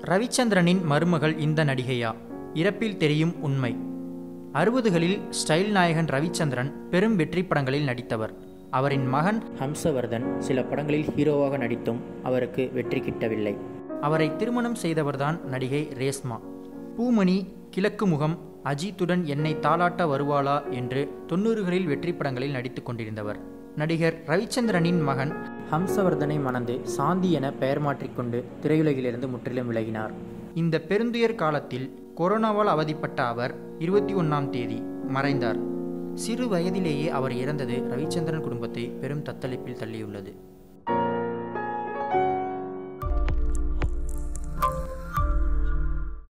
ரவிச்சந்திரனின் மருமகள் இந்த நடிகையா இறப்பில் தெரியும் உண்மை அறுபதுகளில் ஸ்டைல் நாயகன் ரவிச்சந்திரன் பெரும் வெற்றி படங்களில் நடித்தவர் அவரின் மகன் ஹம்சவர்தன் சில படங்களில் ஹீரோவாக நடித்தும் அவருக்கு வெற்றி கிட்டவில்லை அவரை திருமணம் செய்தவர்தான் நடிகை ரேஸ்மா பூமணி கிழக்கு முகம் அஜித்துடன் என்னை தாளாட்ட வருவாளா என்று தொண்ணூறுகளில் வெற்றி படங்களில் நடித்துக் கொண்டிருந்தவர் நடிகர் ரவிச்சந்திரனின் மகன் ஹம்சவர்தனை மணந்து சாந்தி என பெயர் மாற்றிக்கொண்டு திரையுலகிலிருந்து முற்றிலும் விலகினார் இந்த பெருந்துயர் காலத்தில் கொரோனாவால் அவதிப்பட்ட அவர் இருபத்தி ஒன்றாம் தேதி மறைந்தார் சிறு வயதிலேயே அவர் இறந்தது ரவிச்சந்திரன் குடும்பத்தை பெரும் தத்தளிப்பில் தள்ளியுள்ளது